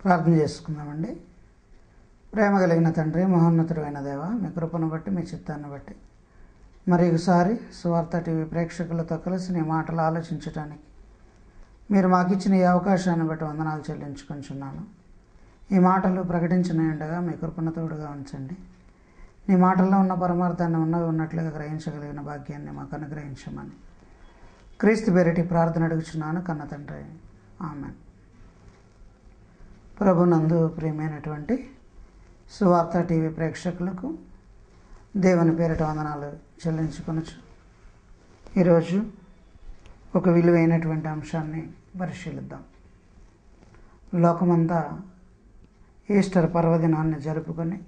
ప్రార్థన చేసుకుందామండి ప్రేమ కలిగిన తండ్రి మహోన్నతుడైన దేవ మీ కృపను బట్టి మీ చిత్తాన్ని బట్టి మరి ఒకసారి సువార్త టీవీ ప్రేక్షకులతో కలిసి నీ మాటలు ఆలోచించడానికి మీరు మాకు ఇచ్చిన ఈ అవకాశాన్ని బట్టి వందనాలు చెల్లించుకుంటున్నాను ఈ మాటలు ప్రకటించిన ఉండగా మీ కృపణ తోడుగా ఉంచండి నీ మాటల్లో ఉన్న పరమార్థాన్ని ఉన్నవి ఉన్నట్లుగా గ్రహించగలిగిన భాగ్యాన్ని మాకు అనుగ్రహించమని క్రీస్తు పేరిటి ప్రార్థన అడుగుచున్నాను కన్న తండ్రి ఆమె ప్రభునందు ప్రియమైనటువంటి సువార్త టీవీ ప్రేక్షకులకు దేవుని పేరిట వందనాలు చెల్లించుకొనచ్చు ఈరోజు ఒక విలువైనటువంటి అంశాన్ని పరిశీలిద్దాం లోకమంతా ఈస్టర్ పర్వదినాన్ని జరుపుకొని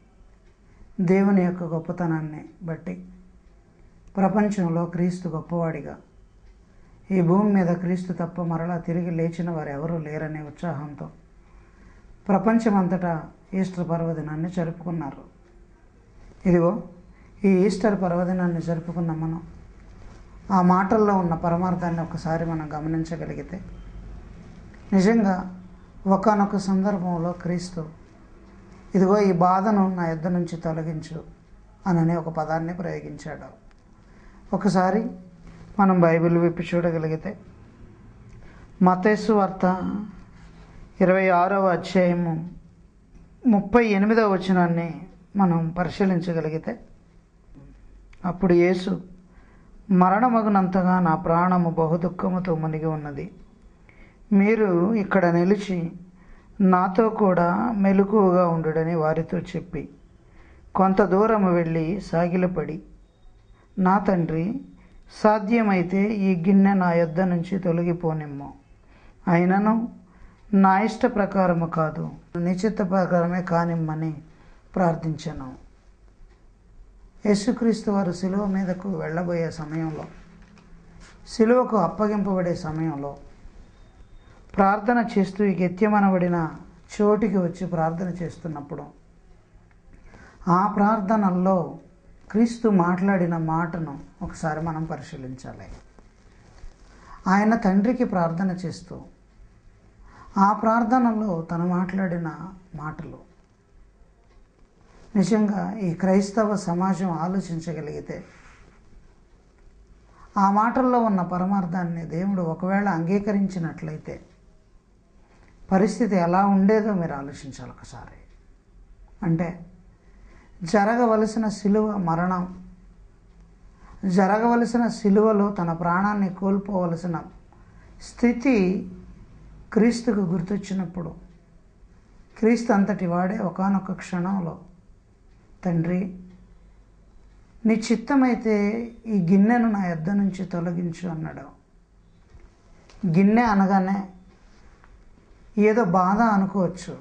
దేవుని యొక్క గొప్పతనాన్ని బట్టి ప్రపంచంలో క్రీస్తు గొప్పవాడిగా ఈ భూమి మీద క్రీస్తు తప్ప మరలా తిరిగి లేచిన వారు ఎవరూ లేరనే ఉత్సాహంతో ప్రపంచమంతటా ఈస్టర్ పర్వదినాన్ని జరుపుకున్నారు ఇదిగో ఈ ఈస్టర్ పర్వదినాన్ని జరుపుకున్న మనం ఆ మాటల్లో ఉన్న పరమార్థాన్ని ఒకసారి మనం గమనించగలిగితే నిజంగా ఒకనొక సందర్భంలో క్రీస్తు ఇదిగో ఈ బాధను నా యుద్ధ నుంచి తొలగించు అనని ఒక పదాన్ని ప్రయోగించాడు ఒకసారి మనం బైబిల్ విప్పి చూడగలిగితే మతేసు వార్త ఇరవై ఆరవ అధ్యాయము ముప్పై ఎనిమిదవ వచనాన్ని మనం పరిశీలించగలిగితే అప్పుడు యేసు మరణమగునంతగా నా ప్రాణము బహుదుఖముతో మునిగి ఉన్నది మీరు ఇక్కడ నిలిచి నాతో కూడా మెలకువగా ఉండుడని వారితో చెప్పి కొంత దూరం వెళ్ళి సాగిలపడి నా తండ్రి సాధ్యమైతే ఈ గిన్నె నా యొద్ద నుంచి తొలగిపోనిమ్ము అయినను నా ఇష్ట ప్రకారము కాదు నిశ్చిత ప్రకారమే కానిమ్మని ప్రార్థించాను యేసుక్రీస్తు వారు శిలువ మీదకు వెళ్ళబోయే సమయంలో శిలువకు అప్పగింపబడే సమయంలో ప్రార్థన చేస్తూ ఈ గెత్యమనబడిన చోటికి వచ్చి ప్రార్థన చేస్తున్నప్పుడు ఆ ప్రార్థనల్లో క్రీస్తు మాట్లాడిన మాటను ఒకసారి మనం పరిశీలించాలి ఆయన తండ్రికి ప్రార్థన చేస్తూ ఆ ప్రార్థనలో తను మాట్లాడిన మాటలు నిజంగా ఈ క్రైస్తవ సమాజం ఆలోచించగలిగితే ఆ మాటల్లో ఉన్న పరమార్థాన్ని దేవుడు ఒకవేళ అంగీకరించినట్లయితే పరిస్థితి ఎలా ఉండేదో మీరు ఆలోచించాలి ఒకసారి అంటే జరగవలసిన శిలువ మరణం జరగవలసిన శిలువలో తన ప్రాణాన్ని కోల్పోవలసిన స్థితి క్రీస్తుకు గుర్తొచ్చినప్పుడు క్రీస్తు అంతటి వాడే ఒకనొక క్షణంలో తండ్రి నీ చిత్తమైతే ఈ గిన్నెను నా యొద్ద నుంచి తొలగించు అన్నాడు గిన్నె అనగానే ఏదో బాధ అనుకోవచ్చు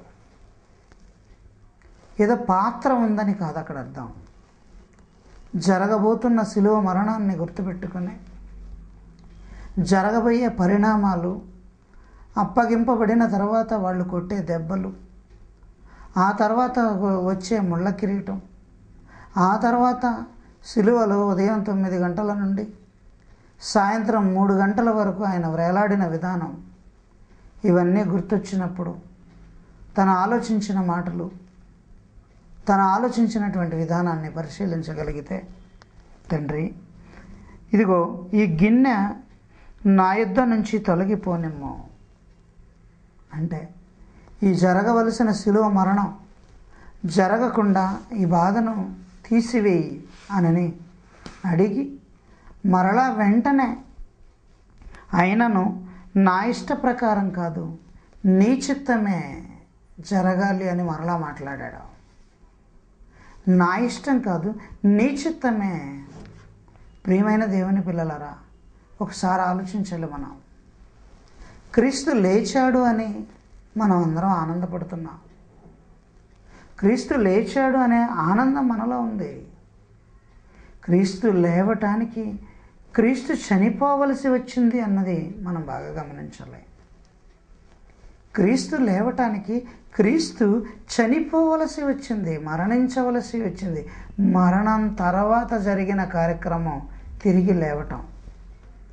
ఏదో పాత్ర ఉందని కాదు అక్కడ అర్థం జరగబోతున్న శిలువ మరణాన్ని గుర్తుపెట్టుకొని జరగబోయే పరిణామాలు అప్పగింపబడిన తర్వాత వాళ్ళు కొట్టే దెబ్బలు ఆ తర్వాత వచ్చే ముళ్ళ కిరీటం ఆ తర్వాత సిలువలో ఉదయం తొమ్మిది గంటల నుండి సాయంత్రం మూడు గంటల వరకు ఆయన వేలాడిన విధానం ఇవన్నీ గుర్తొచ్చినప్పుడు తను ఆలోచించిన మాటలు తను ఆలోచించినటువంటి విధానాన్ని పరిశీలించగలిగితే తండ్రి ఇదిగో ఈ గిన్నె నా యుద్ధ నుంచి తొలగిపోనిమ్మో అంటే ఈ జరగవలసిన శిలువ మరణం జరగకుండా ఈ బాధను తీసివేయి అనని అడిగి మరలా వెంటనే అయినను నా ఇష్ట ప్రకారం కాదు నీ చిత్తమే జరగాలి అని మరలా మాట్లాడాడు నా ఇష్టం కాదు నీ చిత్తమే ప్రియమైన దేవుని పిల్లలరా ఒకసారి ఆలోచించాలి మనం క్రీస్తు లేచాడు అని మనం అందరం ఆనందపడుతున్నాం క్రీస్తు లేచాడు అనే ఆనందం మనలో ఉంది క్రీస్తు లేవటానికి క్రీస్తు చనిపోవలసి వచ్చింది అన్నది మనం బాగా గమనించాలి క్రీస్తు లేవటానికి క్రీస్తు చనిపోవలసి వచ్చింది మరణించవలసి వచ్చింది మరణం తర్వాత జరిగిన కార్యక్రమం తిరిగి లేవటం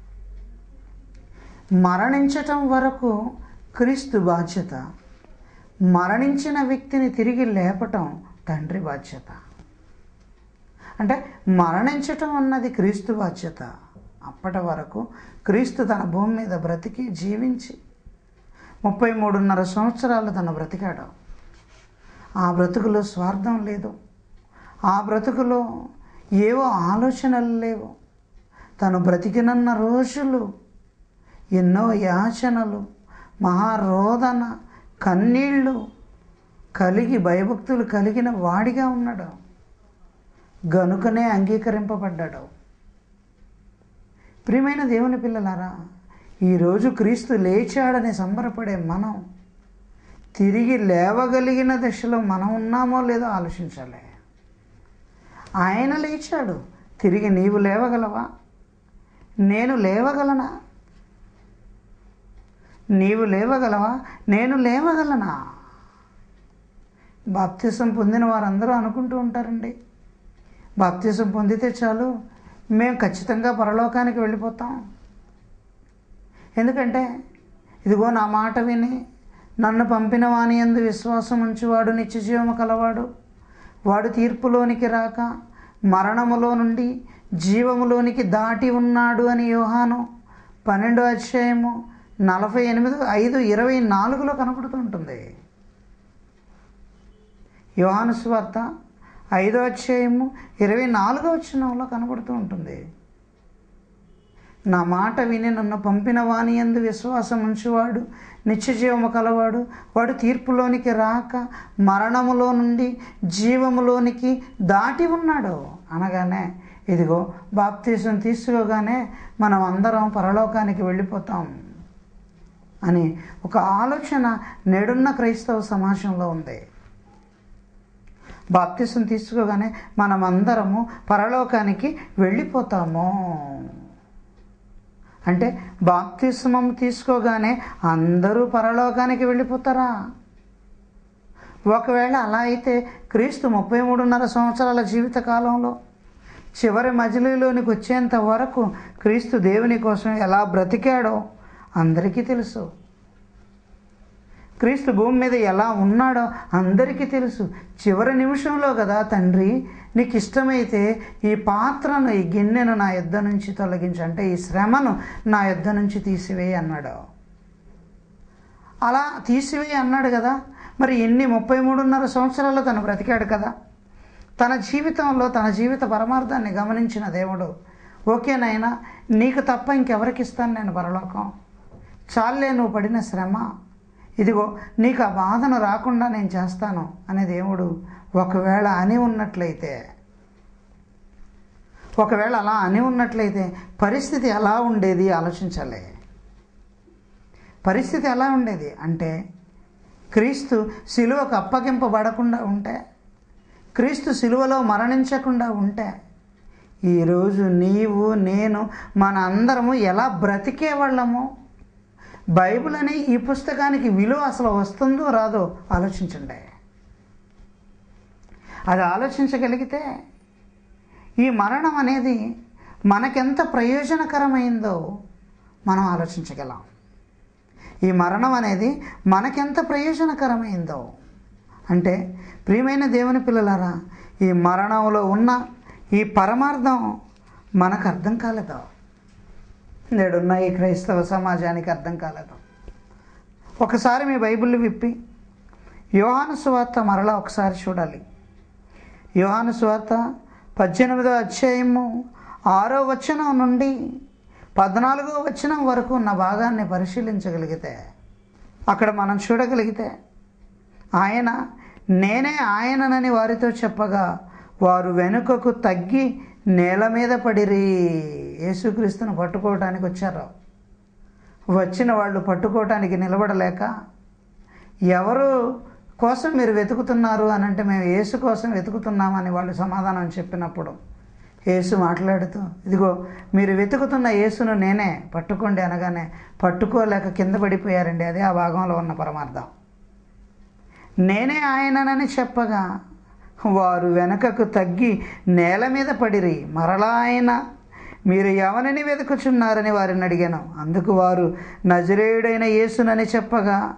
మరణించటం వరకు క్రీస్తు బాధ్యత మరణించిన వ్యక్తిని తిరిగి లేపటం తండ్రి బాధ్యత అంటే మరణించటం అన్నది క్రీస్తు బాధ్యత అప్పటి వరకు క్రీస్తు తన భూమి మీద బ్రతికి జీవించి ముప్పై మూడున్నర సంవత్సరాలు తను బ్రతికాడు ఆ బ్రతుకులో స్వార్థం లేదు ఆ బ్రతుకులో ఏవో ఆలోచనలు లేవు తను బ్రతికినన్న రోజులు ఎన్నో యాచనలు మహారోదన కన్నీళ్ళు కలిగి భయభక్తులు కలిగిన వాడిగా ఉన్నాడు గనుకనే అంగీకరింపబడ్డాడు ప్రియమైన దేవుని పిల్లలారా ఈరోజు క్రీస్తు లేచాడని సంబరపడే మనం తిరిగి లేవగలిగిన దశలో మనం ఉన్నామో లేదో ఆలోచించాలి ఆయన లేచాడు తిరిగి నీవు లేవగలవా నేను లేవగలనా నీవు లేవగలవా నేను లేవగలనా బాప్తిసం పొందిన వారందరూ అనుకుంటూ ఉంటారండి బాప్తిసం పొందితే చాలు మేము ఖచ్చితంగా పరలోకానికి వెళ్ళిపోతాం ఎందుకంటే ఇదిగో నా మాట విని నన్ను పంపిన వాని ఎందు విశ్వాసం ఉంచువాడు నిత్యజీవము కలవాడు వాడు తీర్పులోనికి రాక మరణములో నుండి జీవములోనికి దాటి ఉన్నాడు అని యోహాను పన్నెండో అధ్యాయము నలభై ఎనిమిది ఐదు ఇరవై నాలుగులో కనపడుతుంటుంది యోహాను స్వార్త ఐదో అధ్యాయము ఇరవై నాలుగో వచ్చినంలో కనబడుతూ ఉంటుంది నా మాట విని నన్ను పంపిన వాని ఎందు విశ్వాసం ఉంచువాడు నిత్యజీవము కలవాడు వాడు తీర్పులోనికి రాక మరణములో నుండి జీవములోనికి దాటి ఉన్నాడు అనగానే ఇదిగో బాప్తీసం తీసుకోగానే మనం అందరం పరలోకానికి వెళ్ళిపోతాం అని ఒక ఆలోచన నేడున్న క్రైస్తవ సమాజంలో ఉంది బాప్తిసం తీసుకోగానే మనమందరము పరలోకానికి వెళ్ళిపోతాము అంటే బాప్తిస్మం తీసుకోగానే అందరూ పరలోకానికి వెళ్ళిపోతారా ఒకవేళ అలా అయితే క్రీస్తు ముప్పై మూడున్నర సంవత్సరాల జీవిత కాలంలో చివరి మజిలీలోనికి వచ్చేంత వరకు క్రీస్తు దేవుని కోసం ఎలా బ్రతికాడో అందరికీ తెలుసు క్రీస్తు భూమి మీద ఎలా ఉన్నాడో అందరికీ తెలుసు చివరి నిమిషంలో కదా తండ్రి నీకు ఇష్టమైతే ఈ పాత్రను ఈ గిన్నెను నా యుద్ధ నుంచి తొలగించు అంటే ఈ శ్రమను నా యుద్ధ నుంచి తీసివేయి అన్నాడు అలా తీసివేయి అన్నాడు కదా మరి ఎన్ని ముప్పై మూడున్నర సంవత్సరాలు తను బ్రతికాడు కదా తన జీవితంలో తన జీవిత పరమార్థాన్ని గమనించిన దేవుడు ఓకేనైనా నీకు తప్ప ఇంకెవరికి ఇస్తాను నేను పరలోకం చాలే నువ్వు పడిన శ్రమ ఇదిగో నీకు ఆ బాధను రాకుండా నేను చేస్తాను అనే దేవుడు ఒకవేళ అని ఉన్నట్లయితే ఒకవేళ అలా అని ఉన్నట్లయితే పరిస్థితి ఎలా ఉండేది ఆలోచించాలి పరిస్థితి ఎలా ఉండేది అంటే క్రీస్తు సిలువకు అప్పగింపబడకుండా ఉంటే క్రీస్తు సిలువలో మరణించకుండా ఉంటే ఈరోజు నీవు నేను మన అందరము ఎలా బ్రతికేవాళ్ళము బైబిల్ అనే ఈ పుస్తకానికి విలువ అసలు వస్తుందో రాదో ఆలోచించండి అది ఆలోచించగలిగితే ఈ మరణం అనేది మనకెంత ప్రయోజనకరమైందో మనం ఆలోచించగలం ఈ మరణం అనేది మనకెంత ప్రయోజనకరమైందో అంటే ప్రియమైన దేవుని పిల్లలారా ఈ మరణంలో ఉన్న ఈ పరమార్థం మనకు అర్థం కాలేదా నేడున్న ఈ క్రైస్తవ సమాజానికి అర్థం కాలేదు ఒకసారి మీ బైబిల్ విప్పి యోహాను సువార్త మరలా ఒకసారి చూడాలి యోహాను సువార్త పద్దెనిమిదో అధ్యాయము ఆరో వచనం నుండి పద్నాలుగో వచనం వరకు ఉన్న భాగాన్ని పరిశీలించగలిగితే అక్కడ మనం చూడగలిగితే ఆయన నేనే ఆయననని వారితో చెప్పగా వారు వెనుకకు తగ్గి నేల మీద పడిరి యేసుక్రీస్తును పట్టుకోవటానికి వచ్చారు వచ్చిన వాళ్ళు పట్టుకోవటానికి నిలబడలేక ఎవరు కోసం మీరు వెతుకుతున్నారు అని అంటే మేము యేసు కోసం వెతుకుతున్నామని వాళ్ళు సమాధానం చెప్పినప్పుడు యేసు మాట్లాడుతూ ఇదిగో మీరు వెతుకుతున్న యేసును నేనే పట్టుకోండి అనగానే పట్టుకోలేక కింద పడిపోయారండి అదే ఆ భాగంలో ఉన్న పరమార్థం నేనే ఆయననని చెప్పగా వారు వెనకకు తగ్గి నేల మీద పడిరి మరలా ఆయన మీరు ఎవరిని వెతుకుచున్నారని వారిని అడిగాను అందుకు వారు నజరేయుడైన యేసునని చెప్పగా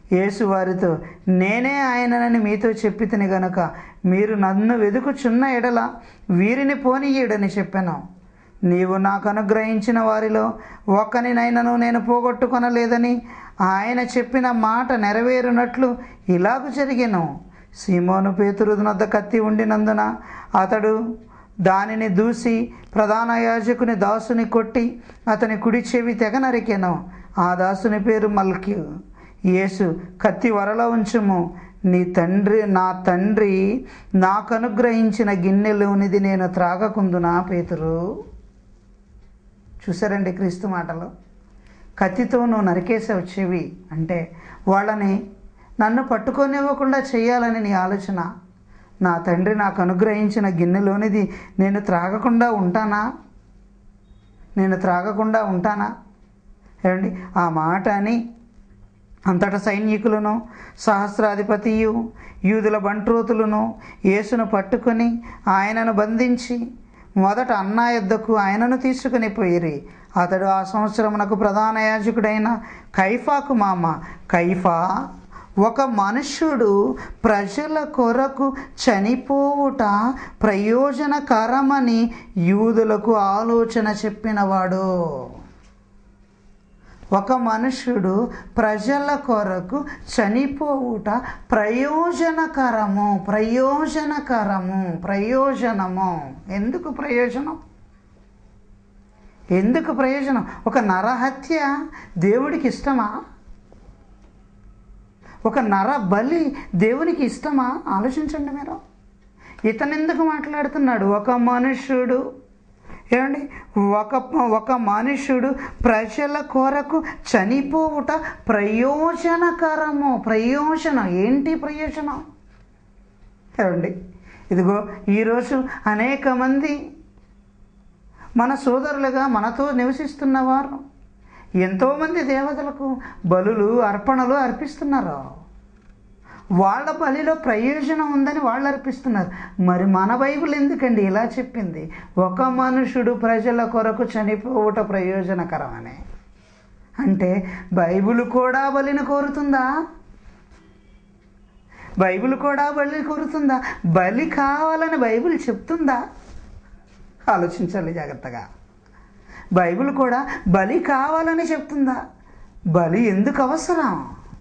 యేసు వారితో నేనే ఆయననని మీతో చెప్పితిని గనుక మీరు నన్ను వెదుకుచున్న ఎడల వీరిని పోనీయుడని చెప్పాను నీవు నాకు అనుగ్రహించిన వారిలో ఒక్కనినైనను నేను పోగొట్టుకొనలేదని ఆయన చెప్పిన మాట నెరవేరునట్లు ఇలాగు జరిగెను సీమోను పేతురు నొద్ద కత్తి ఉండినందున అతడు దానిని దూసి ప్రధాన యాజకుని దాసుని కొట్టి అతని కుడి చెవి తెగ నరికెను ఆ దాసుని పేరు మల్కి యేసు కత్తి వరలో ఉంచుము నీ తండ్రి నా తండ్రి నాకు అనుగ్రహించిన గిన్నెలోనిది నేను త్రాగకుందునా పేతురు చూసారండి క్రీస్తు మాటలు కత్తితో నువ్వు నరికేసావు చెవి అంటే వాళ్ళని నన్ను పట్టుకొనివ్వకుండా చేయాలని నీ ఆలోచన నా తండ్రి నాకు అనుగ్రహించిన గిన్నెలోనిది నేను త్రాగకుండా ఉంటానా నేను త్రాగకుండా ఉంటానా ఏమండి ఆ మాట అని అంతట సైనికులను సహస్రాధిపతియు యూదుల బంట్రోతులను యేసును పట్టుకొని ఆయనను బంధించి మొదట అన్నా యుద్ధకు ఆయనను తీసుకుని పోయిరి అతడు ఆ సంవత్సరమునకు ప్రధాన యాజకుడైన కైఫాకు మామ కైఫా ఒక మనుష్యుడు ప్రజల కొరకు చనిపోవుట ప్రయోజనకరమని యూదులకు ఆలోచన చెప్పినవాడు ఒక మనుష్యుడు ప్రజల కొరకు చనిపోవుట ప్రయోజనకరము ప్రయోజనకరము ప్రయోజనము ఎందుకు ప్రయోజనం ఎందుకు ప్రయోజనం ఒక నరహత్య దేవుడికి ఇష్టమా ఒక నర బలి దేవునికి ఇష్టమా ఆలోచించండి మీరు ఇతనెందుకు మాట్లాడుతున్నాడు ఒక మనుష్యుడు ఏమండి ఒక ఒక మనుష్యుడు ప్రజల కొరకు చనిపోవుట ప్రయోజనకరము ప్రయోజనం ఏంటి ప్రయోజనం ఏమండి ఇదిగో ఈరోజు అనేక మంది మన సోదరులుగా మనతో నివసిస్తున్నవారు ఎంతోమంది దేవతలకు బలులు అర్పణలు అర్పిస్తున్నారు వాళ్ళ బలిలో ప్రయోజనం ఉందని వాళ్ళు అర్పిస్తున్నారు మరి మన బైబిల్ ఎందుకండి ఇలా చెప్పింది ఒక మనుషుడు ప్రజల కొరకు చనిపోవుట ప్రయోజనకరమని అంటే బైబిల్ కూడా బలిని కోరుతుందా బైబిల్ కూడా బలిని కోరుతుందా బలి కావాలని బైబిల్ చెప్తుందా ఆలోచించాలి జాగ్రత్తగా బైబిల్ కూడా బలి కావాలని చెప్తుందా బలి ఎందుకు అవసరం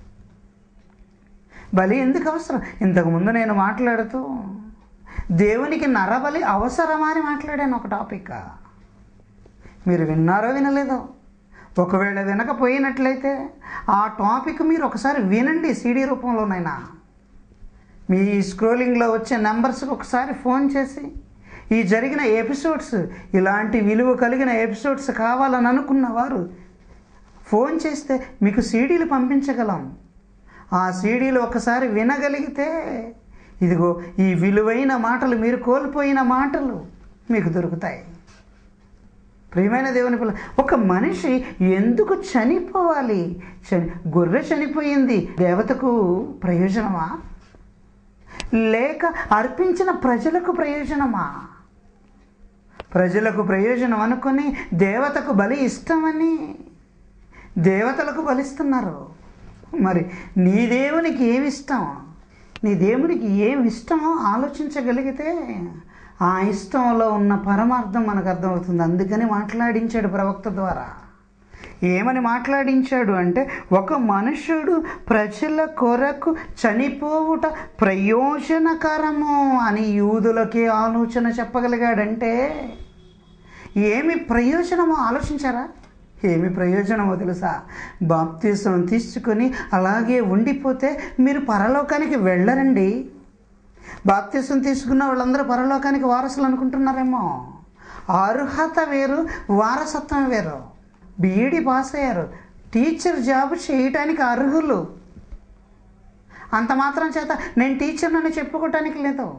బలి ఎందుకు అవసరం ఇంతకుముందు నేను మాట్లాడుతూ దేవునికి నరబలి అవసరమా అని మాట్లాడాను ఒక టాపిక్ మీరు విన్నారో వినలేదో ఒకవేళ వినకపోయినట్లయితే ఆ టాపిక్ మీరు ఒకసారి వినండి సీడీ రూపంలోనైనా మీ స్క్రోలింగ్లో వచ్చే నెంబర్స్కి ఒకసారి ఫోన్ చేసి ఈ జరిగిన ఎపిసోడ్స్ ఇలాంటి విలువ కలిగిన ఎపిసోడ్స్ కావాలని అనుకున్న వారు ఫోన్ చేస్తే మీకు సీడీలు పంపించగలం ఆ సీడీలు ఒకసారి వినగలిగితే ఇదిగో ఈ విలువైన మాటలు మీరు కోల్పోయిన మాటలు మీకు దొరుకుతాయి ప్రియమైన దేవుని పిల్ల ఒక మనిషి ఎందుకు చనిపోవాలి చని గొర్రె చనిపోయింది దేవతకు ప్రయోజనమా లేక అర్పించిన ప్రజలకు ప్రయోజనమా ప్రజలకు ప్రయోజనం అనుకొని దేవతకు బలి ఇష్టమని దేవతలకు బలిస్తున్నారు మరి నీ దేవునికి ఏమి ఇష్టం నీ దేవునికి ఏమి ఇష్టమో ఆలోచించగలిగితే ఆ ఇష్టంలో ఉన్న పరమార్థం మనకు అర్థమవుతుంది అందుకని మాట్లాడించాడు ప్రవక్త ద్వారా ఏమని మాట్లాడించాడు అంటే ఒక మనుషుడు ప్రజల కొరకు చనిపోవుట ప్రయోజనకరము అని యూదులకే ఆలోచన చెప్పగలిగాడంటే ఏమి ప్రయోజనమో ఆలోచించారా ఏమి ప్రయోజనమో తెలుసా బాప్తీసం తీసుకుని అలాగే ఉండిపోతే మీరు పరలోకానికి వెళ్ళరండి బాప్తీసం తీసుకున్న వాళ్ళందరూ పరలోకానికి వారసులు అనుకుంటున్నారేమో అర్హత వేరు వారసత్వం వేరు బీఈడి పాస్ అయ్యారు టీచర్ జాబ్ చేయటానికి అర్హులు అంత మాత్రం చేత నేను టీచర్నని చెప్పుకోవటానికి లేదు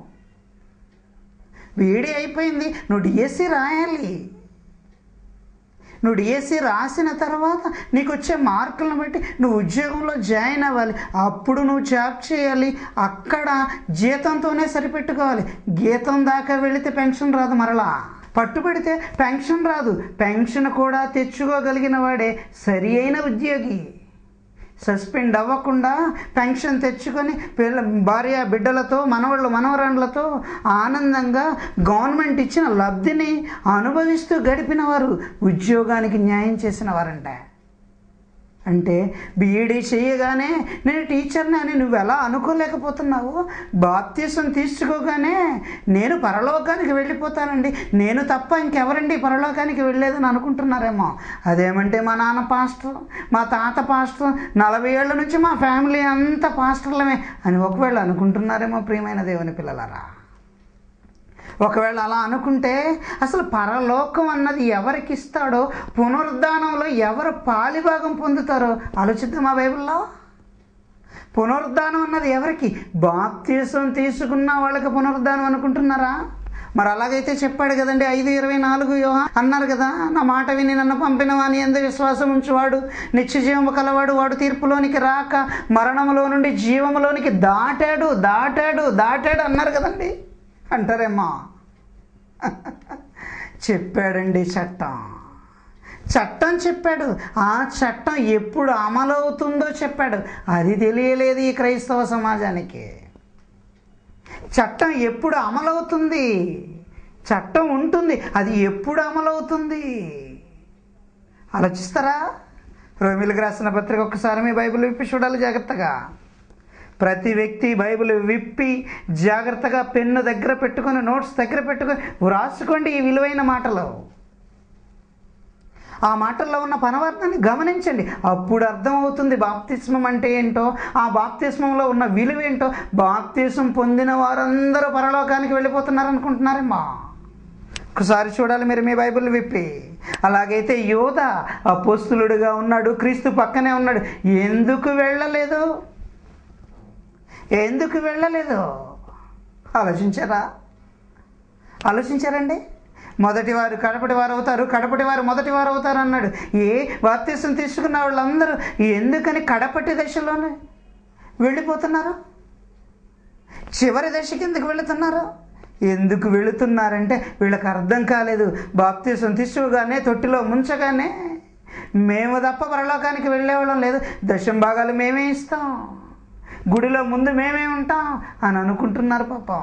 బీఈడి అయిపోయింది నువ్వు డిఎస్సి రాయాలి నువ్వు డిఎస్సి రాసిన తర్వాత నీకు వచ్చే మార్కులను బట్టి నువ్వు ఉద్యోగంలో జాయిన్ అవ్వాలి అప్పుడు నువ్వు జాబ్ చేయాలి అక్కడ జీతంతోనే సరిపెట్టుకోవాలి గీతం దాకా వెళితే పెన్షన్ రాదు మరలా పట్టుబడితే పెన్షన్ రాదు పెన్షన్ కూడా తెచ్చుకోగలిగిన వాడే సరి అయిన ఉద్యోగి సస్పెండ్ అవ్వకుండా పెన్షన్ తెచ్చుకొని పిల్ల భార్య బిడ్డలతో మనవాళ్ళు మనవరాండ్లతో ఆనందంగా గవర్నమెంట్ ఇచ్చిన లబ్ధిని అనుభవిస్తూ గడిపిన వారు ఉద్యోగానికి న్యాయం చేసిన వారంట అంటే బీఈడీ చేయగానే నేను టీచర్ని అని నువ్వు ఎలా అనుకోలేకపోతున్నావు బాప్తీసం తీసుకోగానే నేను పరలోకానికి వెళ్ళిపోతానండి నేను తప్ప ఇంకెవరండి పరలోకానికి వెళ్ళేదని అనుకుంటున్నారేమో అదేమంటే మా నాన్న పాస్టర్ మా తాత పాస్టర్ నలభై ఏళ్ళ నుంచి మా ఫ్యామిలీ అంతా పాస్టర్లమే అని ఒకవేళ అనుకుంటున్నారేమో ప్రియమైన దేవుని పిల్లలారా ఒకవేళ అలా అనుకుంటే అసలు పరలోకం అన్నది ఎవరికి ఇస్తాడో పునరుద్ధానంలో ఎవరు పాలిభాగం పొందుతారో ఆలోచిద్దామా బైబిల్లో పునరుద్ధానం అన్నది ఎవరికి బాప్తీసం తీసుకున్న వాళ్ళకి పునరుద్ధానం అనుకుంటున్నారా మరి అలాగైతే చెప్పాడు కదండి ఐదు ఇరవై నాలుగు యోహా అన్నారు కదా నా మాట విని నన్ను పంపిన వాని ఎందు విశ్వాసం ఉంచువాడు నిత్య జీవము కలవాడు వాడు తీర్పులోనికి రాక మరణములో నుండి జీవములోనికి దాటాడు దాటాడు దాటాడు అన్నారు కదండి అంటారేమ్మా చెప్పాడండి చట్టం చట్టం చెప్పాడు ఆ చట్టం ఎప్పుడు అమలవుతుందో చెప్పాడు అది తెలియలేదు ఈ క్రైస్తవ సమాజానికి చట్టం ఎప్పుడు అమలవుతుంది చట్టం ఉంటుంది అది ఎప్పుడు అమలవుతుంది ఆలోచిస్తారా రోమిలకు రాసిన పత్రిక ఒక్కసారి మీ బైబిల్ విప్పి చూడాలి జాగ్రత్తగా ప్రతి వ్యక్తి బైబిల్ విప్పి జాగ్రత్తగా పెన్ను దగ్గర పెట్టుకొని నోట్స్ దగ్గర పెట్టుకొని వ్రాసుకోండి ఈ విలువైన మాటలు ఆ మాటల్లో ఉన్న పనవర్తాన్ని గమనించండి అప్పుడు అర్థమవుతుంది బాప్తిస్మం అంటే ఏంటో ఆ బాప్తిస్మంలో ఉన్న విలువ ఏంటో బాప్తిస్మం పొందిన వారందరూ పరలోకానికి వెళ్ళిపోతున్నారు అనుకుంటున్నారేమో ఒకసారి చూడాలి మీరు మీ బైబిల్ విప్పి అలాగైతే యోధ అపోస్తులుడుగా ఉన్నాడు క్రీస్తు పక్కనే ఉన్నాడు ఎందుకు వెళ్ళలేదు ఎందుకు వెళ్ళలేదు ఆలోచించారా ఆలోచించారండి మొదటి వారు కడపటి వారు అవుతారు కడపటి వారు మొదటి వారు అవుతారు అన్నాడు ఏ బాప్తీసం తీసుకున్న వాళ్ళందరూ ఎందుకని కడపటి దశలోనే వెళ్ళిపోతున్నారు చివరి దశకి ఎందుకు వెళుతున్నారు ఎందుకు వెళుతున్నారంటే వీళ్ళకి అర్థం కాలేదు బాప్తీసం తీసుకోగానే తొట్టిలో ముంచగానే మేము తప్ప పరలోకానికి వెళ్ళేవాళ్ళం లేదు దశం భాగాలు మేమే ఇస్తాం గుడిలో ముందు మేమే ఉంటాం అని అనుకుంటున్నారు పాపం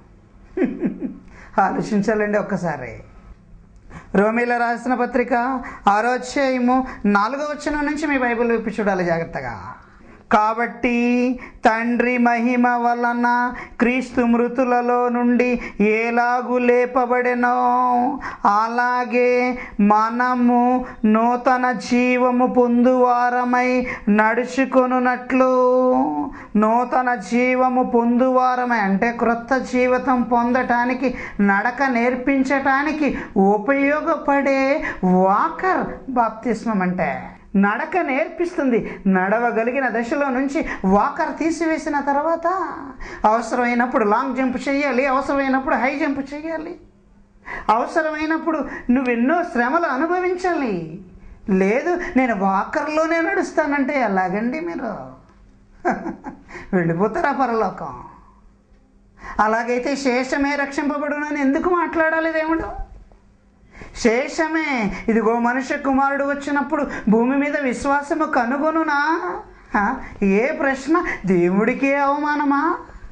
ఆలోచించాలండి ఒక్కసారి రోమిల రాసిన పత్రిక ఆరో అధ్యాయము నాలుగో వచనం నుంచి మీ బైబిల్ విప్పి చూడాలి జాగ్రత్తగా కాబట్టి తండ్రి మహిమ వలన క్రీస్తు మృతులలో నుండి ఎలాగు లేపబడెనో అలాగే మనము నూతన జీవము పొందువారమై నడుచుకొనున్నట్లు నూతన జీవము పొందువారమై అంటే క్రొత్త జీవితం పొందటానికి నడక నేర్పించటానికి ఉపయోగపడే వాకర్ బాప్తిస్మం అంటే నడక నేర్పిస్తుంది నడవగలిగిన దశలో నుంచి వాకర్ తీసివేసిన తర్వాత అవసరమైనప్పుడు లాంగ్ జంప్ చేయాలి అవసరమైనప్పుడు హై జంప్ చేయాలి అవసరమైనప్పుడు నువ్వెన్నో శ్రమలు అనుభవించాలి లేదు నేను వాకర్లోనే నడుస్తానంటే ఎలాగండి మీరు వెళ్ళిపోతారా పరలోకం అలాగైతే శేషమే రక్షింపబడునని ఎందుకు మాట్లాడాలి దేవుడు శేషమే ఇదిగో మనుష్య కుమారుడు వచ్చినప్పుడు భూమి మీద విశ్వాసము కనుగొనునా ఆ, ఏ ప్రశ్న దేవుడికే అవమానమా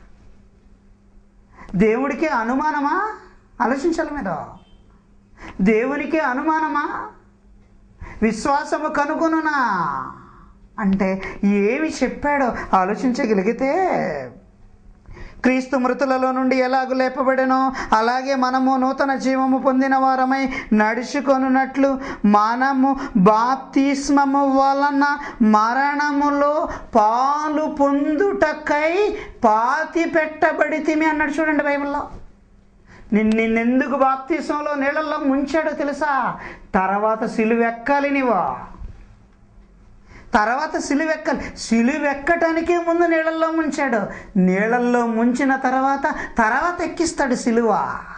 దేవుడికే అనుమానమా ఆలోచించాలి మీరు దేవునికి అనుమానమా విశ్వాసము కనుగొనునా అంటే ఏమి చెప్పాడో ఆలోచించగలిగితే క్రీస్తు మృతులలో నుండి ఎలాగూ లేపబడెనో అలాగే మనము నూతన జీవము పొందిన వారమై నడుచుకొనున్నట్లు మనము బాప్తిస్మము వలన మరణములో పాలు పొందుటకై పాతి పెట్టబడితిమి అన్నాడు చూడండి బైబిల్లో నిన్ను నిన్నెందుకు బాప్తీసంలో నీళ్ళల్లో ముంచాడో తెలుసా తర్వాత సిలువెక్కాలి నీవా తర్వాత సిలువెక్కాలి సిలువెక్కటానికే ముందు నీళ్ళల్లో ముంచాడు నీళ్ళల్లో ముంచిన తర్వాత తర్వాత ఎక్కిస్తాడు సిలువ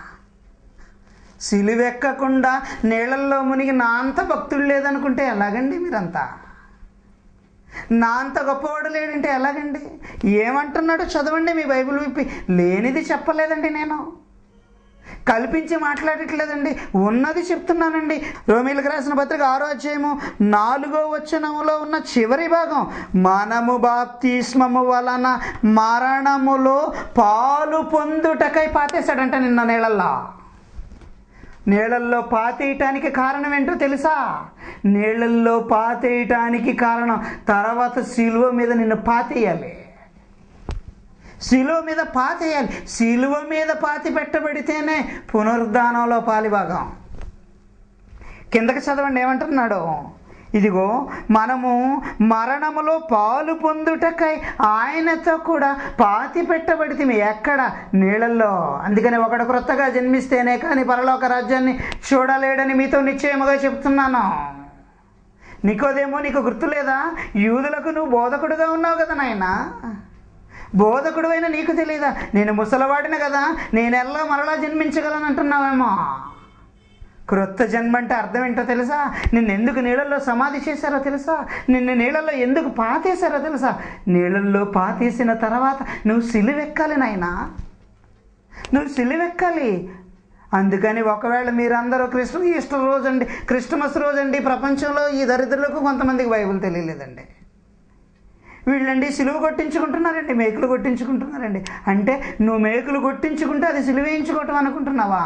సిలువెక్కకుండా నీళ్ళల్లో మునిగి నా అంత భక్తుడు లేదనుకుంటే ఎలాగండి మీరంతా నా అంత గొప్పవాడు లేడంటే ఎలాగండి ఏమంటున్నాడో చదవండి మీ బైబిల్ విప్పి లేనిది చెప్పలేదండి నేను కల్పించి మాట్లాడట్లేదండి ఉన్నది చెప్తున్నానండి రోమిలకు రాసిన పత్రిక ఆరో అధ్యాయము నాలుగో వచనములో ఉన్న చివరి భాగం మనము బాప్తిస్మము వలన మరణములో పాలు పొందుటకై పాతేశాడంట నిన్న నీళ్ళల్లో నీళ్ళల్లో పాతేయటానికి కారణం ఏంటో తెలుసా నీళ్ళల్లో పాతేయటానికి కారణం తర్వాత సిలువ మీద నిన్ను పాతేయాలి శిలువ మీద పాతేయాలి శిలువ మీద పాతి పెట్టబడితేనే పునరుద్ధానంలో పాలిభాగం కిందకి చదవండి ఏమంటున్నాడు ఇదిగో మనము మరణములో పాలు పొందుటకై ఆయనతో కూడా పాతి పెట్టబడితే ఎక్కడ నీళ్ళల్లో అందుకని ఒకడు క్రొత్తగా జన్మిస్తేనే కానీ పరలోక రాజ్యాన్ని చూడలేడని మీతో నిశ్చయముగా చెప్తున్నాను నీకోదేమో నీకు గుర్తులేదా యూదులకు నువ్వు బోధకుడుగా ఉన్నావు కదా నాయనా బోధకుడు అయినా నీకు తెలియదా నేను ముసలవాడిన కదా నేను ఎలా మరలా జన్మించగలను అంటున్నావేమో క్రొత్త జన్మ అంటే అర్థం ఏంటో తెలుసా నిన్ను ఎందుకు నీళ్ళల్లో సమాధి చేశారో తెలుసా నిన్ను నీళ్ళల్లో ఎందుకు పాతేశారో తెలుసా నీళ్ళల్లో పాతేసిన తర్వాత నువ్వు సిలువెక్కాలి నాయనా నువ్వు సిలువెక్కాలి అందుకని ఒకవేళ మీరందరూ క్రిస్మ ఈస్టర్ రోజు అండి క్రిస్టమస్ రోజు అండి ప్రపంచంలో ఈ దరిద్రులకు కొంతమందికి బైబిల్ తెలియలేదండి వీళ్ళండి సిలువ కొట్టించుకుంటున్నారండి మేకులు కొట్టించుకుంటున్నారండి అంటే నువ్వు మేకులు కొట్టించుకుంటే అది సిలువేయించుకోవటం అనుకుంటున్నావా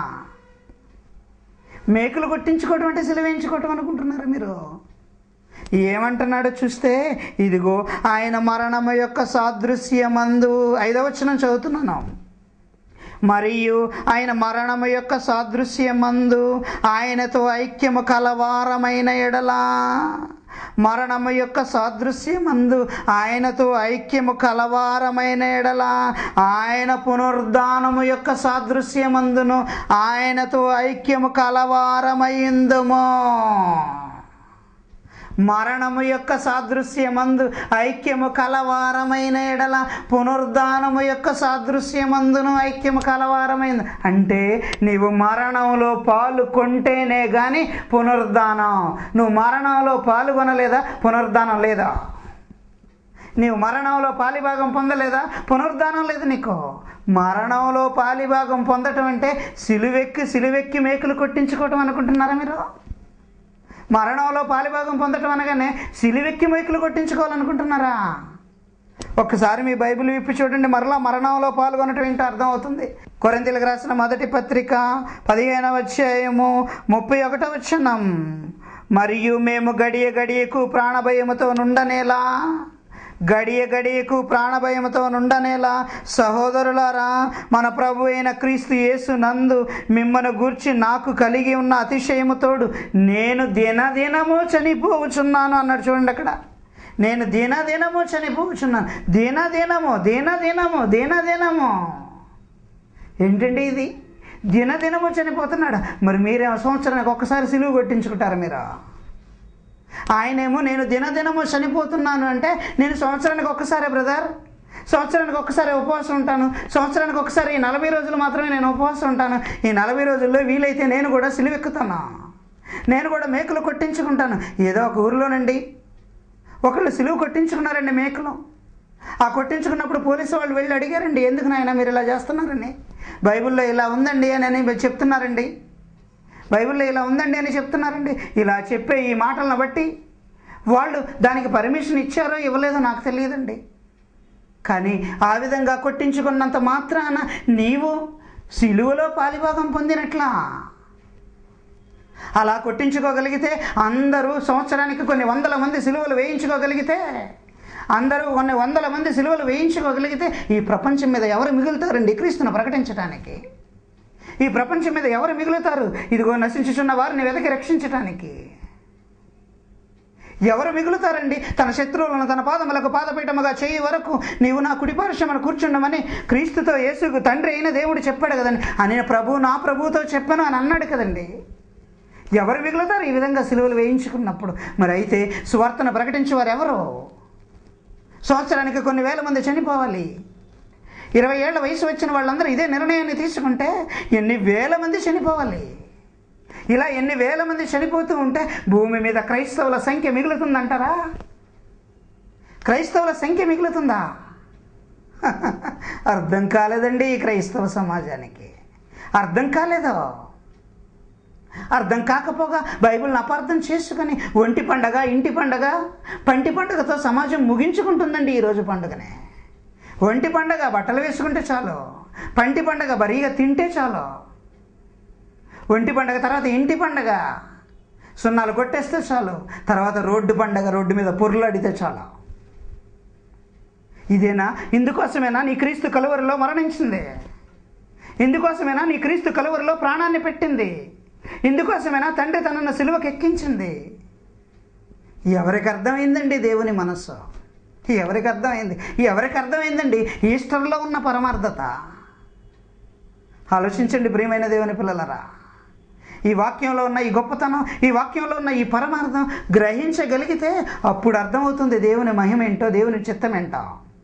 మేకులు కొట్టించుకోవటం అంటే సిలువేయించుకోవటం అనుకుంటున్నారా మీరు ఏమంటున్నాడో చూస్తే ఇదిగో ఆయన మరణము యొక్క సాదృశ్యమందు ఐదవచనం చదువుతున్నాను మరియు ఆయన మరణము యొక్క సాదృశ్యమందు ఆయనతో ఐక్యము కలవారమైన ఎడలా మరణము యొక్క సాదృశ్యమందు ఆయనతో ఐక్యము కలవారమైన ఎడల ఆయన పునరుద్ధానము యొక్క సాదృశ్యమందును ఆయనతో ఐక్యము కలవారమైందుము మరణము యొక్క సాదృశ్యమందు ఐక్యము కలవారమైన ఎడల పునరుద్ధానము యొక్క సాదృశ్యమందును ఐక్యము కలవారమైంది అంటే నీవు మరణంలో పాల్గొంటేనే కానీ పునరుద్ధానం నువ్వు మరణంలో పాల్గొనలేదా పునరుద్ధానం లేదా నీవు మరణంలో పాలిభాగం పొందలేదా పునరుద్ధానం లేదు నీకు మరణంలో పాలిభాగం పొందటం అంటే సిలువెక్కి సిలువెక్కి మేకులు కొట్టించుకోవటం అనుకుంటున్నారా మీరు మరణంలో పాలిభాగం పొందటం అనగానే సిలివెక్కి మైకులు కొట్టించుకోవాలనుకుంటున్నారా ఒక్కసారి మీ బైబిల్ విప్పి చూడండి మరలా మరణంలో పాల్గొనటం ఏంటో అర్థం అవుతుంది కొరింతలకు రాసిన మొదటి పత్రిక పదిహేనవ అధ్యాయము ముప్పై ఒకటవ వచనం మరియు మేము గడియ గడియకు ప్రాణభయముతో నుండనేలా గడియ గడియకు ప్రాణభయముతో నుండనేలా సహోదరులారా మన ప్రభు అయిన క్రీస్తు యేసు నందు మిమ్మను గూర్చి నాకు కలిగి ఉన్న అతిశయముతోడు నేను దినదినము చనిపోవచ్చున్నాను అన్నాడు చూడండి అక్కడ నేను దినదినము చనిపోవచ్చున్నాను దినదినము దినదినము దినదినము ఏంటండి ఇది దినదినము చనిపోతున్నాడు మరి మీరేమో సంవత్సరానికి ఒక్కసారి సిలువు కొట్టించుకుంటారా మీరు ఆయనేమో నేను దినదినము చనిపోతున్నాను అంటే నేను సంవత్సరానికి ఒక్కసారే బ్రదర్ సంవత్సరానికి ఒక్కసారి ఉపవాసం ఉంటాను సంవత్సరానికి ఒకసారి ఈ నలభై రోజులు మాత్రమే నేను ఉపవాసం ఉంటాను ఈ నలభై రోజుల్లో వీలైతే నేను కూడా సిలువెక్కుతాను నేను కూడా మేకులు కొట్టించుకుంటాను ఏదో ఒక ఊరిలోనండి ఒకళ్ళు సిలువు కొట్టించుకున్నారండి మేకలు ఆ కొట్టించుకున్నప్పుడు పోలీసు వాళ్ళు వెళ్ళి అడిగారండి ఎందుకు నాయన మీరు ఇలా చేస్తున్నారని బైబిల్లో ఇలా ఉందండి అని అని చెప్తున్నారండి బైబిల్లో ఇలా ఉందండి అని చెప్తున్నారండి ఇలా చెప్పే ఈ మాటలను బట్టి వాళ్ళు దానికి పర్మిషన్ ఇచ్చారో ఇవ్వలేదో నాకు తెలియదండి కానీ ఆ విధంగా కొట్టించుకున్నంత మాత్రాన నీవు సిలువలో పాలిభాగం పొందినట్లా అలా కొట్టించుకోగలిగితే అందరూ సంవత్సరానికి కొన్ని వందల మంది సిలువలు వేయించుకోగలిగితే అందరూ కొన్ని వందల మంది సిలువలు వేయించుకోగలిగితే ఈ ప్రపంచం మీద ఎవరు మిగులుతారండి క్రీస్తును ప్రకటించడానికి ఈ ప్రపంచం మీద ఎవరు మిగులుతారు ఇదిగో నశించుచున్న వారిని వెతకి రక్షించటానికి ఎవరు మిగులుతారండి తన శత్రువులను తన పాదములకు పాదపీఠముగా చేయి వరకు నీవు నా కుడిపార్శ్వమని కూర్చుండమని క్రీస్తుతో యేసుకు తండ్రి అయిన దేవుడు చెప్పాడు కదండి అని ప్రభు నా ప్రభువుతో చెప్పాను అని అన్నాడు కదండి ఎవరు మిగులుతారు ఈ విధంగా సిలువలు వేయించుకున్నప్పుడు మరి అయితే సువార్తను ప్రకటించేవారు ఎవరు సంవత్సరానికి కొన్ని వేల మంది చనిపోవాలి ఇరవై ఏళ్ల వయసు వచ్చిన వాళ్ళందరూ ఇదే నిర్ణయాన్ని తీసుకుంటే ఎన్ని వేల మంది చనిపోవాలి ఇలా ఎన్ని వేల మంది చనిపోతూ ఉంటే భూమి మీద క్రైస్తవుల సంఖ్య మిగులుతుందంటారా క్రైస్తవుల సంఖ్య మిగులుతుందా అర్థం కాలేదండి ఈ క్రైస్తవ సమాజానికి అర్థం కాలేదో అర్థం కాకపోగా బైబిల్ని అపార్థం చేసుకుని ఒంటి పండగ ఇంటి పండగ పంటి పండగతో సమాజం ముగించుకుంటుందండి ఈరోజు పండుగనే ఒంటి పండగ బట్టలు వేసుకుంటే చాలు పంటి పండగ బరీగా తింటే చాలు ఒంటి పండగ తర్వాత ఇంటి పండగ సున్నాలు కొట్టేస్తే చాలు తర్వాత రోడ్డు పండగ రోడ్డు మీద పొర్లాడితే చాలు ఇదేనా ఇందుకోసమేనా నీ క్రీస్తు కలువరిలో మరణించింది ఇందుకోసమేనా నీ క్రీస్తు కలువరిలో ప్రాణాన్ని పెట్టింది ఇందుకోసమేనా తండ్రి తనను సిలువకు ఎక్కించింది ఎవరికి అర్థమైందండి దేవుని మనస్సు ఎవరికి అర్థమైంది ఎవరికి అర్థమైందండి ఈస్టర్లో ఉన్న పరమార్థత ఆలోచించండి ప్రియమైన దేవుని పిల్లలరా ఈ వాక్యంలో ఉన్న ఈ గొప్పతనం ఈ వాక్యంలో ఉన్న ఈ పరమార్థం గ్రహించగలిగితే అప్పుడు అర్థమవుతుంది దేవుని మహిమ ఏంటో దేవుని చిత్తం ఏంటో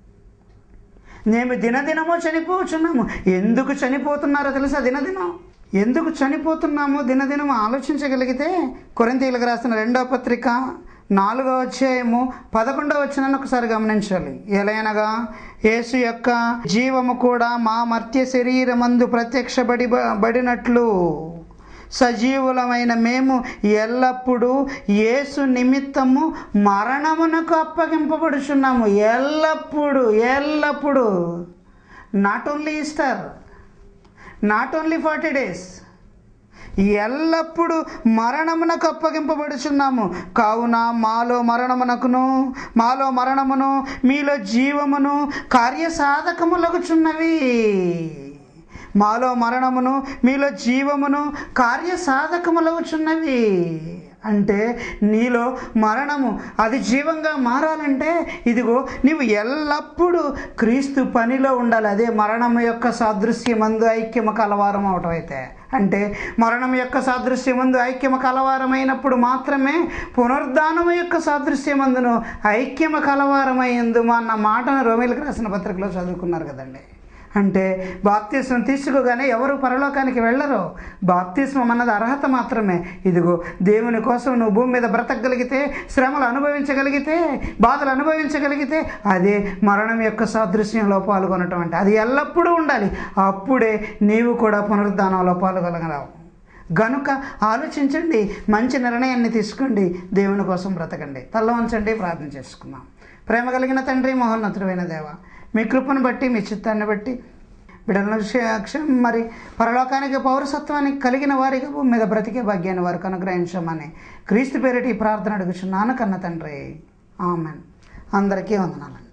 మేము దినదినమో చనిపోతున్నాము ఎందుకు చనిపోతున్నారో తెలుసా దినదినం ఎందుకు చనిపోతున్నామో దినదినం ఆలోచించగలిగితే కొరింతీలకు రాసిన రెండవ పత్రిక నాలుగో అధ్యాయము పదకొండవ వచ్చినాన్ని ఒకసారి గమనించాలి ఎలయనగా యేసు యొక్క జీవము కూడా మా మర్త్య శరీరమందు ప్రత్యక్షపడి బడినట్లు సజీవులమైన మేము ఎల్లప్పుడూ యేసు నిమిత్తము మరణమునకు అప్పగింపబడుచున్నాము ఎల్లప్పుడూ ఎల్లప్పుడూ not only Easter not only forty days ఎల్లప్పుడూ మరణమునకు అప్పగింపబడుచున్నాము కావున మాలో మరణమునకును మాలో మరణమును మీలో జీవమును కార్యసాధకములగుచున్నవి మాలో మరణమును మీలో జీవమును కార్యసాధకములవుచున్నవి అంటే నీలో మరణము అది జీవంగా మారాలంటే ఇదిగో నీవు ఎల్లప్పుడూ క్రీస్తు పనిలో ఉండాలి అదే మరణం యొక్క సాదృశ్యమందు ఐక్యమ కలవారం అవటం అయితే అంటే మరణం యొక్క సాదృశ్యమందు ఐక్యమ కలవారమైనప్పుడు మాత్రమే పునరుద్ధానము యొక్క సాదృశ్యమందును ఐక్యమ కలవారమైందు అన్న మాటను రోమిలకు రాసిన పత్రికలో చదువుకున్నారు కదండి అంటే బాప్తిస్మం తీసుకోగానే ఎవరు పరలోకానికి వెళ్ళరు బాప్తిస్మం అన్నది అర్హత మాత్రమే ఇదిగో దేవుని కోసం నువ్వు భూమి మీద బ్రతకగలిగితే శ్రమలు అనుభవించగలిగితే బాధలు అనుభవించగలిగితే అదే మరణం యొక్క సాదృశ్యంలో పాల్గొనటం అంటే అది ఎల్లప్పుడూ ఉండాలి అప్పుడే నీవు కూడా పునరుద్ధానంలో పాల్గొనగలవు గనుక ఆలోచించండి మంచి నిర్ణయాన్ని తీసుకోండి దేవుని కోసం బ్రతకండి తల్ల ఉంచండి ప్రార్థన చేసుకుందాం ప్రేమ కలిగిన తండ్రి మహోన్నతుడైన దేవ మీ కృపను బట్టి మీ చిత్తాన్ని బట్టి బిడ్డలను క్ష- మరి పరలోకానికి పౌరసత్వానికి కలిగిన వారిగా భూమి మీద బ్రతికే భాగ్యాన్ని వారికి అనుగ్రహించమని క్రీస్తు పేరిటి ఈ ప్రార్థన అడుగుచున్నాను కన్న తండ్రి ఆమెన్ అందరికీ వందనాలండి